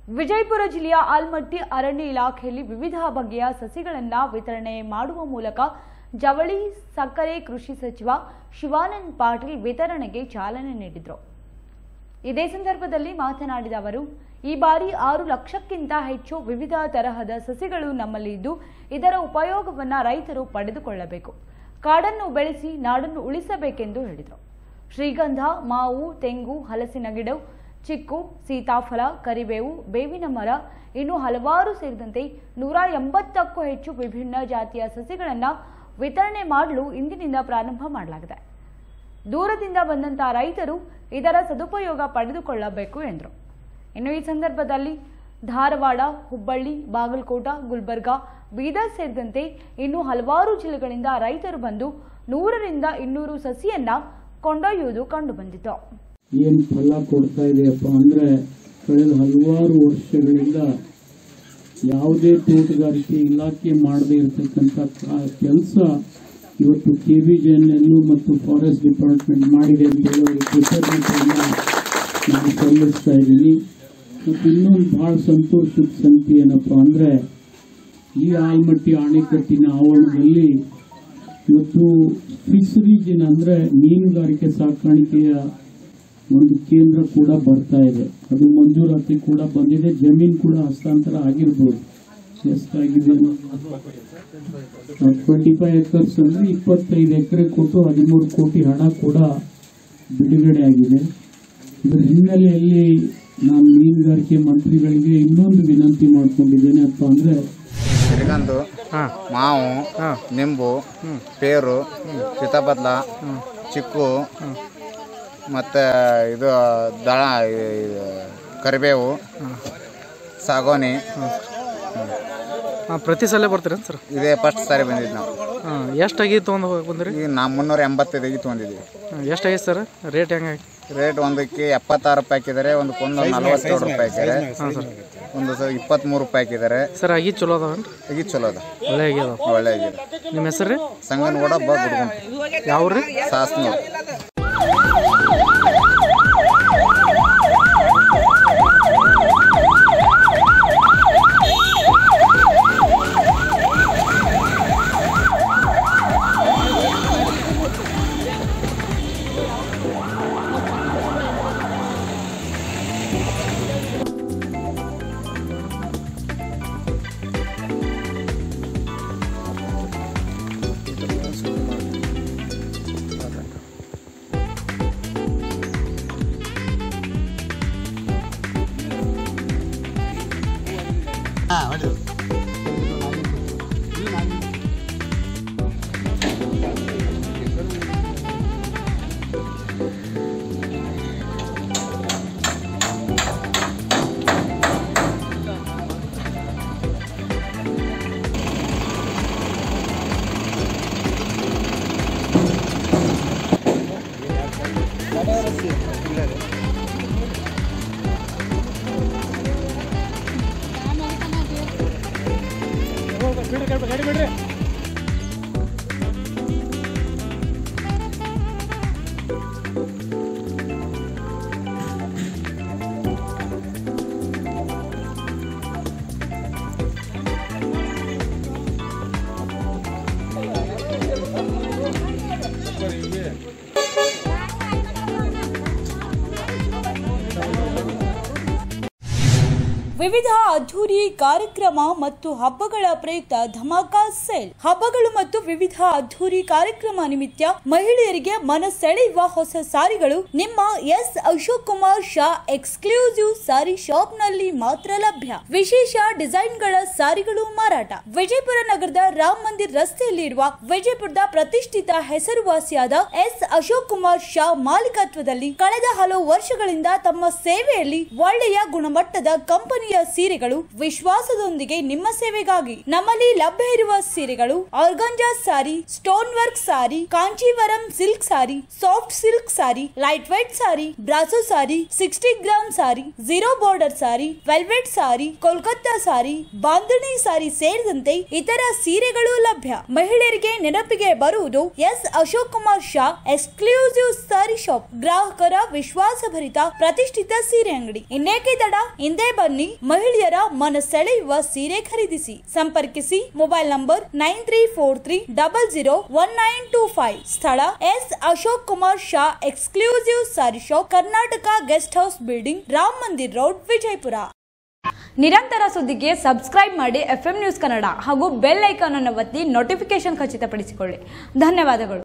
ವಿಜಯಪುರ ಜಿಲ್ಲೆಯ ಆಲ್ಮಟ್ಟಿ ಅರಣ್ಯ ಇಲಾಖೆಯಲ್ಲಿ ವಿವಿಧ ಬಗೆಯ ಸಸಿಗಳನ್ನು ವಿತರಣೆ ಮಾಡುವ ಮೂಲಕ ಜವಳಿ ಸಕ್ಕರೆ ಕೃಷಿ ಸಚಿವ ಶಿವಾನಂದ್ ಪಾಟೀಲ್ ವಿತರಣೆಗೆ ಚಾಲನೆ ನೀಡಿದರು ಇದೇ ಸಂದರ್ಭದಲ್ಲಿ ಮಾತನಾಡಿದ ಅವರು ಈ ಬಾರಿ ಆರು ಲಕ್ಷಕ್ಕಿಂತ ಹೆಚ್ಚು ವಿವಿಧ ತರಹದ ಸಸಿಗಳು ನಮ್ಮಲ್ಲಿ ಇದ್ದು ಇದರ ಉಪಯೋಗವನ್ನು ರೈತರು ಪಡೆದುಕೊಳ್ಳಬೇಕು ಕಾಡನ್ನು ಬೆಳೆಸಿ ನಾಡನ್ನು ಉಳಿಸಬೇಕೆಂದು ಹೇಳಿದರು ಶ್ರೀಗಂಧ ಮಾವು ತೆಂಗು ಹಲಸಿನ ಗಿಡ ಚಿಕ್ಕು ಸೀತಾಫಲ ಕರಿಬೇವು ಬೇವಿನ ಮರ ಇನ್ನು ಹಲವಾರು ಸೇರಿದಂತೆ ನೂರ ಎಂಬತ್ತಕ್ಕೂ ಹೆಚ್ಚು ವಿಭಿನ್ನ ಜಾತಿಯ ಸಸಿಗಳನ್ನು ವಿತರಣೆ ಮಾಡಲು ಇಂದಿನಿಂದ ಪ್ರಾರಂಭ ಮಾಡಲಾಗಿದೆ ದೂರದಿಂದ ಬಂದಂತ ರೈತರು ಇದರ ಸದುಪಯೋಗ ಪಡೆದುಕೊಳ್ಳಬೇಕು ಎಂದರು ಇನ್ನು ಈ ಸಂದರ್ಭದಲ್ಲಿ ಧಾರವಾಡ ಹುಬ್ಬಳ್ಳಿ ಬಾಗಲಕೋಟ ಗುಲ್ಬರ್ಗಾ ಬೀದರ್ ಸೇರಿದಂತೆ ಇನ್ನು ಹಲವಾರು ಜಿಲ್ಲೆಗಳಿಂದ ರೈತರು ಬಂದು ನೂರರಿಂದ ಇನ್ನೂರು ಸಸಿಯನ್ನ ಕೊಂಡೊಯ್ಯುವುದು ಕಂಡುಬಂದಿತು ಏನು ಫಲ ಕೊಡ್ತಾ ಇದೆಯಪ್ಪ ಅಂದರೆ ಕಳೆದ ಹಲವಾರು ವರ್ಷಗಳಿಂದ ಯಾವುದೇ ತೋಟಗಾರಿಕೆ ಇಲಾಖೆ ಮಾಡದೇ ಇರತಕ್ಕಂಥ ಕೆಲಸ ಇವತ್ತು ಕೆ ಬಿ ಜೆಎನ್ಎಲ್ ಮತ್ತು ಫಾರೆಸ್ಟ್ ಡಿಪಾರ್ಟ್ಮೆಂಟ್ ಮಾಡಿದೆ ಅಂತ ಹೇಳಿ ಅವರಿಗೆ ಕೃತಜ್ಞತೆಯನ್ನು ನಾನು ಸಲ್ಲಿಸ್ತಾ ಇದ್ದೀನಿ ಮತ್ತು ಇನ್ನೊಂದು ಭಾಳ ಸಂತೋಷದ ಸಂಗತಿ ಏನಪ್ಪ ಅಂದರೆ ಈ ಆಲ್ಮಟ್ಟಿ ಅಣೆಕಟ್ಟಿನ ಆವರಣದಲ್ಲಿ ಇವತ್ತು ಫಿಶರೀಸ್ ಅಂದರೆ ಮೀನುಗಾರಿಕೆ ಸಾಕಾಣಿಕೆಯ ಒಂದು ಕೇಂದ್ರ ಕೂಡ ಬರ್ತಾ ಇದೆ ಅದು ಮಂಜೂರಾತಿ ಕೂಡ ಬಂದಿದೆ ಜಮೀನು ಕೂಡ ಹಸ್ತಾಂತರ ಆಗಿರ್ಬೋದು ಎಷ್ಟಾಗಿದೆ ಟ್ವೆಂಟಿ ಫೈವ್ ಎಕರ್ಸ್ ಅಂದ್ರೆ ಇಪ್ಪತ್ತೈದು ಎಕರೆ ಕೊಟ್ಟು ಹದಿಮೂರು ಕೋಟಿ ಹಣ ಕೂಡ ಬಿಡುಗಡೆ ಆಗಿದೆ ಇದರ ಹಿನ್ನೆಲೆಯಲ್ಲಿ ನಾನು ಮೀನುಗಾರಿಕೆ ಮಂತ್ರಿಗಳಿಗೆ ಇನ್ನೊಂದು ವಿನಂತಿ ಮಾಡ್ಕೊಂಡಿದ್ದೇನೆ ಅಪ್ಪ ಅಂದ್ರೆ ಸಿರಿಗಂದು ಮಾವು ನಿಂಬು ಪೇರು ಸೀತಾಬದ್ಲ ಚಿಕ್ಕು ಮತ್ತು ಇದು ದಳ ಇದು ಕರಿಬೇವು ಸಾಗೋನಿ ಹಾಂ ಪ್ರತಿ ಸಲ ಬರ್ತೀರೇನು ಸರ್ ಇದೇ ಫಸ್ಟ್ ಸಾರಿ ಬಂದಿದ್ದು ನಾವು ಹಾಂ ಎಷ್ಟಾಗಿ ತೊಗೊಂಡು ಬಂದ್ರಿ ಈಗ ನಾ ಮುನ್ನೂರ ಎಂಬತ್ತೈದು ತೊಗೊಂಡಿದ್ದೀವಿ ಎಷ್ಟಾಗಿ ಸರ್ ರೇಟ್ ಹೆಂಗಾಗಿ ರೇಟ್ ಒಂದಕ್ಕೆ ಎಪ್ಪತ್ತಾರು ರೂಪಾಯಿ ಹಾಕಿದ್ದಾರೆ ಒಂದು ಒಂದು ನಲವತ್ತೇಳು ರೂಪಾಯಿ ಹಾಕಿದ್ದಾರೆ ಒಂದು ಸ ಇಪ್ಪತ್ತ್ಮೂರು ರೂಪಾಯಿ ಹಾಕಿದ್ದಾರೆ ಸರ್ ಆಗಿ ಚಲೋ ಅದಾವೇನು ಈಗ ಚಲೋ ಅದ ಒಳ್ಳೆ ಆಗ್ಯದ ಒಳ್ಳೆ ಆಗಿದೆ ನಿಮ್ಮ ಹೆಸರು ರೀ ಸಂಗನಗೂಡ ಬ ಗುಡ್ಗುಂಟ ಯಾವ ರೀ ಸಾಸ್ನೂರು ವಿವಿಧ ಅದ್ಧೂರಿ ಕಾರ್ಯಕ್ರಮ ಮತ್ತು ಹಬ್ಬಗಳ ಪ್ರಯುಕ್ತ ಧಮಾಕಾ ಸೇಲ್ ಹಬ್ಬಗಳು ಮತ್ತು ವಿವಿಧ ಅದ್ಧೂರಿ ಕಾರ್ಯಕ್ರಮ ನಿಮಿತ್ತ ಮಹಿಳೆಯರಿಗೆ ಮನ ಸೆಳೆಯುವ ಹೊಸ ಸಾರಿಗಳು ನಿಮ್ಮ S Ashok Kumar Shah exclusive sari shop ನಲ್ಲಿ ಮಾತ್ರ ಲಭ್ಯ ವಿಶೇಷ ಡಿಸೈನ್ಗಳ ಸಾರಿಗಳು ಮಾರಾಟ ವಿಜಯಪುರ ನಗರದ ರಾಮ್ ಮಂದಿರ್ ರಸ್ತೆಯಲ್ಲಿರುವ ವಿಜಯಪುರದ ಪ್ರತಿಷ್ಠಿತ ಹೆಸರುವಾಸಿಯಾದ ಎಸ್ ಅಶೋಕ್ ಕುಮಾರ್ ಶಾ ಮಾಲೀಕತ್ವದಲ್ಲಿ ಕಳೆದ ಹಲವು ವರ್ಷಗಳಿಂದ ತಮ್ಮ ಸೇವೆಯಲ್ಲಿ ಒಳ್ಳೆಯ ಗುಣಮಟ್ಟದ ಕಂಪನಿಯ ಸೀರೆಗಳು ವಿಶ್ವಾಸದೊಂದಿಗೆ ನಿಮ್ಮ ಸೇವೆಗಾಗಿ ನಮ್ಮಲ್ಲಿ ಲಭ್ಯ ಇರುವ ಸೀರೆಗಳು organza sari stone work sari Kanjeevaram silk sari soft silk sari light white sari brasso sari sixty gram sari zero border sari velvet sari Kolkata sari bandhani sari ಸೇರಿದಂತೆ ಇತರ ಸೀರೆಗಳು ಲಭ್ಯ ಮಹಿಳೆಯರಿಗೆ ನೆನಪಿಗೆ ಬರುವುದು S Ashok Kumar Shah exclusive sari shop ಗ್ರಾಹಕರ ವಿಶ್ವಾಸಭರಿತ ಪ್ರತಿಷ್ಠಿತ ಸೀರೆ ಅಂಗಡಿ ಇನ್ನೇಕೆ ತಡ ಹಿಂದೆ ಬನ್ನಿ ಮಹಿಳೆಯರ ಮನ ಸೆಳೆಯುವ ಸೀರೆ ಖರೀದಿಸಿ ಸಂಪರ್ಕಿಸಿ mobile number nine three four three double zero one nine two five ಸ್ಥಳ S Ashok Kumar Shah exclusive sari shop Karnataka guest house building Ram Mandir road Vijayapura ನಿರಂತರ ಸುದ್ದಿಗೆ ಸಬ್ಸ್ಕ್ರೈಬ್ ಮಾಡಿ ಎಫ್ ನ್ಯೂಸ್ ಕನ್ನಡ ಹಾಗೂ ಬೆಲ್ ಐಕಾನ್ ಅನ್ನು ಒತ್ತಿ ನೋಟಿಫಿಕೇಶನ್ ಖಚಿತಪಡಿಸಿಕೊಳ್ಳಿ ಧನ್ಯವಾದಗಳು